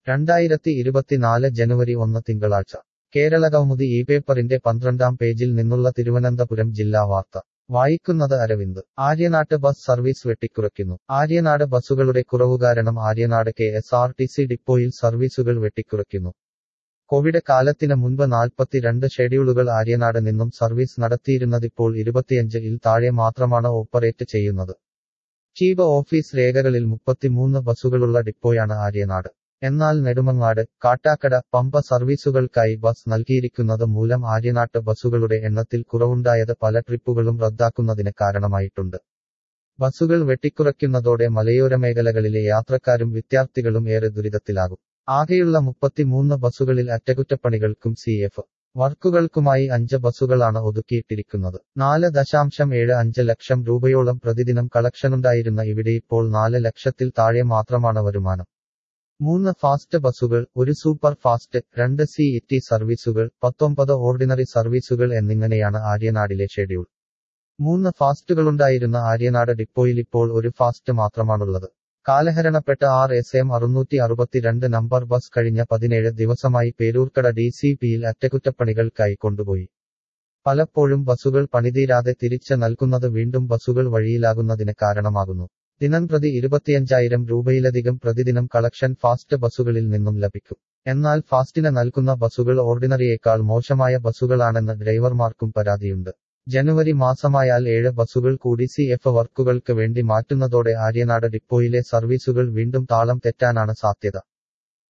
രണ്ടായിരത്തി ഇരുപത്തിനാല് ജനുവരി ഒന്ന് തിങ്കളാഴ്ച കേരളകൗമുദി ഈ പേപ്പറിന്റെ പന്ത്രണ്ടാം പേജിൽ നിന്നുള്ള തിരുവനന്തപുരം ജില്ലാ വാർത്ത വായിക്കുന്നത് അരവിന്ദ് ആര്യനാട്ട് ബസ് സർവീസ് വെട്ടിക്കുറയ്ക്കുന്നു ആര്യനാട് ബസ്സുകളുടെ കുറവു കാരണം Aryanad K S R T C ഡിപ്പോയിൽ സർവീസുകൾ വെട്ടിക്കുറയ്ക്കുന്നു കോവിഡ് കാലത്തിന് മുൻപ് നാൽപ്പത്തിരണ്ട് ഷെഡ്യൂളുകൾ ആര്യനാട് നിന്നും സർവീസ് നടത്തിയിരുന്നതിപ്പോൾ ഇരുപത്തിയഞ്ച് ഇൽ താഴെ മാത്രമാണ് ഓപ്പറേറ്റ് ചെയ്യുന്നത് ചീഫ് ഓഫീസ് രേഖകളിൽ മുപ്പത്തിമൂന്ന് ബസ്സുകളുള്ള ഡിപ്പോയാണ് ആര്യനാട് എന്നാൽ നെടുമങ്ങാട് കാട്ടാക്കട പമ്പ സർവീസുകൾക്കായി ബസ് നൽകിയിരിക്കുന്നത് മൂലം ആര്യനാട്ട് ബസ്സുകളുടെ എണ്ണത്തിൽ കുറവുണ്ടായത് പല ട്രിപ്പുകളും റദ്ദാക്കുന്നതിന് കാരണമായിട്ടുണ്ട് ബസ്സുകൾ വെട്ടിക്കുറയ്ക്കുന്നതോടെ മലയോര മേഖലകളിലെ യാത്രക്കാരും വിദ്യാർത്ഥികളും ഏറെ ദുരിതത്തിലാകും ആകെയുള്ള മുപ്പത്തിമൂന്ന് ബസ്സുകളിൽ അറ്റകുറ്റപ്പണികൾക്കും സി എഫ് വർക്കുകൾക്കുമായി അഞ്ച് ബസ്സുകളാണ് ഒതുക്കിയിട്ടിരിക്കുന്നത് നാല് ദശാംശം ഏഴ് അഞ്ച് ലക്ഷം രൂപയോളം പ്രതിദിനം കളക്ഷനുണ്ടായിരുന്ന ഇവിടെ ഇപ്പോൾ നാല് ലക്ഷത്തിൽ താഴെ മാത്രമാണ് വരുമാനം മൂന്ന് ഫാസ്റ്റ് ബസ്സുകൾ ഒരു സൂപ്പർ ഫാസ്റ്റ് രണ്ട് സി ഇറ്റി സർവീസുകൾ പത്തൊമ്പത് ഓർഡിനറി സർവീസുകൾ എന്നിങ്ങനെയാണ് ആര്യനാടിലെ ഷെഡ്യൂൾ മൂന്ന് ഫാസ്റ്റുകളുണ്ടായിരുന്ന ആര്യനാട് ഡിപ്പോയിൽ ഇപ്പോൾ ഒരു ഫാസ്റ്റ് മാത്രമാണുള്ളത് കാലഹരണപ്പെട്ട ആർ എസ് എം അറുന്നൂറ്റി അറുപത്തിരണ്ട് നമ്പർ ബസ് കഴിഞ്ഞ പതിനേഴ് ദിവസമായി പേരൂർക്കട ഡി സി പിയിൽ അറ്റകുറ്റപ്പണികൾക്കായി കൊണ്ടുപോയി പലപ്പോഴും ബസ്സുകൾ പണിതീരാതെ തിരിച്ച് നൽകുന്നത് വീണ്ടും ബസ്സുകൾ വഴിയിലാകുന്നതിന് കാരണമാകുന്നു ദിനംപ്രതി ഇരുപത്തിയഞ്ചായിരം രൂപയിലധികം പ്രതിദിനം കളക്ഷൻ ഫാസ്റ്റ് ബസ്സുകളിൽ നിന്നും ലഭിക്കും എന്നാൽ ഫാസ്റ്റിന് നൽകുന്ന ബസ്സുകൾ ഓർഡിനറിയേക്കാൾ മോശമായ ബസ്സുകളാണെന്ന് ഡ്രൈവർമാർക്കും പരാതിയുണ്ട് ജനുവരി മാസമായാൽ ഏഴ് ബസ്സുകൾ കൂടി സി എഫ് വർക്കുകൾക്ക് വേണ്ടി മാറ്റുന്നതോടെ ആര്യനാട് ഡിപ്പോയിലെ സർവീസുകൾ വീണ്ടും താളം തെറ്റാനാണ് സാധ്യത